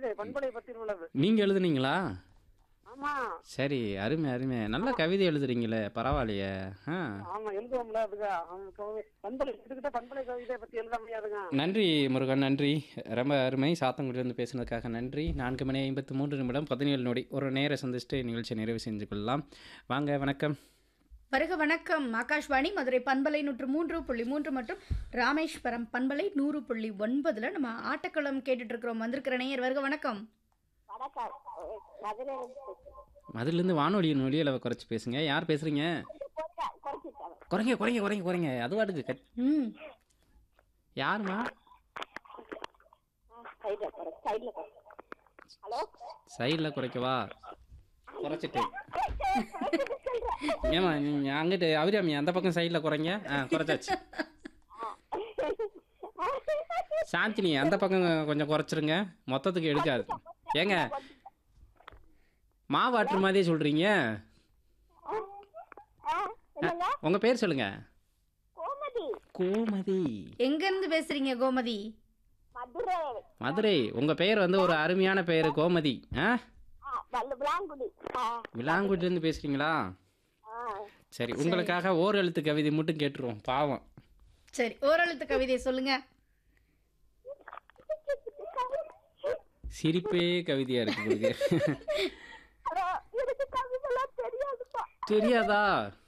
கவிதை பண்பலை பத்தி உள்ளது நீங்கள் எழுதுனீங்களா ஆமா சரி அருமை அருமை நல்ல கவிதை எழுதுறீங்களே பரவாயில்லையே ஆ ஆமா எழுதுவோம்ல அதுக்கு அவங்க கவி- பண்பலை எடுத்துக்கிட்ட பண்பலை கவிதை பத்தி எழுத முடியாதுங்க நன்றி முருகன் நன்றி ரொம்ப அருமை சாத்தங்குடியிலிருந்து பேசுனதுக்காக நன்றி நான்கு மணி ஐம்பத்து மூன்று நிமிடம் பதினேழு நொடி ஒரு நேர சந்திச்சுட்டு நிகழ்ச்சியை நிறைவு செஞ்சு கொள்ளலாம் வாங்க வணக்கம் வருக வணக்கம் ஆகாஷ்வாணி மதுரை பண்பலை நூற்று மூன்று புள்ளி மூன்று மற்றும் ராமேஸ்வரம் பண்பலை நூறு புள்ளி ஒன்பதுல நம்ம ஆட்டக்களம் கேட்டுட்டு இருக்கிறோம் வந்திருக்கிற நேயர் வருக வணக்கம் வணக்கம் மதுரை மதுலேருந்து வானொலியின் ஒளியில் குறைச்சி பேசுங்க யார் பேசுறீங்க குறைச்சிட்டாங்க குறைங்க குறைங்க குறைங்க குறைங்க அது வாட்டுக்கு கட் ம் யாருமா சைடில் குறை சைடில் குறை ஹலோ சைடில் குறைக்கவா குறைச்சிட்டு ஏமா நீங்கள் அங்கிட்டு அபிராமி அந்த பக்கம் சைடில் குறைங்க ஆ குறைச்சாச்சு சாந்தினி அந்த பக்கம் கொஞ்சம் குறைச்சிருங்க மொத்தத்துக்கு எடுக்காது ஏங்க மாவாட்டுற மாதிரியே சொல்கிறீங்க என்னங்க உங்கள் பேர் சொல்லுங்க கோமதி கோமதி எங்கேருந்து பேசுறீங்க கோமதி மதுரை மதுரை உங்கள் பெயர் வந்து ஒரு அருமையான பெயர் கோமதி ஆ ஆ வல்ல விளாங்குடி ஆ விலாங்குடிலேருந்து பேசுகிறீங்களா ஆ சரி உங்களுக்காக ஓர் எழுத்து கவிதை மட்டும் கேட்டுருவோம் பாவம் சரி ஓரெழுத்து கவிதை சொல்லுங்க சிரிப்பே கவிதையா இருக்கு உங்களுக்கு ஹலோ எனக்கு கவிதைலாம் தெரியாதுப்பா தெரியாதா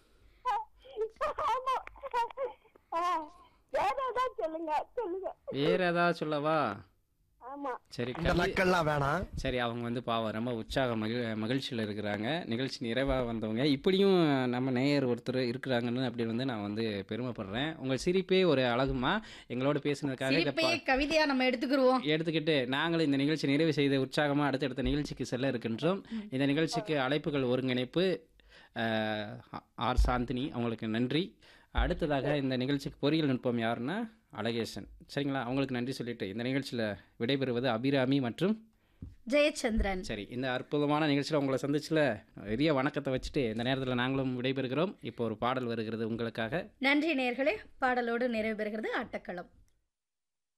ஆமா ஆ வேற ஏதாவது சொல்லுங்க சொல்லுங்க வேற ஏதாவது சொல்லவா ஆமா சரி இந்த கவி நக்கல்லாம் வேணாம் சரி அவங்க வந்து பாவம் ரொம்ப உற்சாக மகிழ் மகிழ்ச்சியில் இருக்கிறாங்க நிகழ்ச்சி நிறைவாக வந்தவங்க இப்படியும் நம்ம நேயர் ஒருத்தர் இருக்கிறாங்கன்னு அப்படி வந்து நான் வந்து பெருமைப்படுறேன் உங்கள் சிரிப்பே ஒரு அழகுமா எங்களோட பேசுனதுக்காக இதை சிரிப்பையே பா- கவிதையா நம்ம எடுத்துக்கிருவோம் எடுத்துக்கிட்டு நாங்களும் இந்த நிகழ்ச்சி நிறைவு செய்து உற்சாகமாக அடுத்தடுத்த நிகழ்ச்சிக்கு செல்ல இருக்கின்றோம் இந்த நிகழ்ச்சிக்கு அழைப்புகள் ஒருங்கிணைப்பு அஹ், ஆர் சாந்தினி அவங்களுக்கு நன்றி அடுத்ததாக இந்த நிகழ்ச்சிக்கு பொறியியல் நுட்பம் யாருன்னா அழகேசன் சரிங்களா அவங்களுக்கு நன்றி சொல்லிட்டு இந்த நிகழ்ச்சியில் விடைபெறுவது அபிராமி மற்றும் ஜெயச்சந்திரன் சரி இந்த அற்புதமான நிகழ்ச்சியில் உங்களை சந்திச்சில் பெரிய வணக்கத்தை வச்சுட்டு இந்த நேரத்தில் நாங்களும் விடைபெறுகிறோம் இப்போ ஒரு பாடல் வருகிறது உங்களுக்காக நன்றி நேயர்களே பாடலோடு நிறைவு பெறுகிறது ஆட்டக்களம்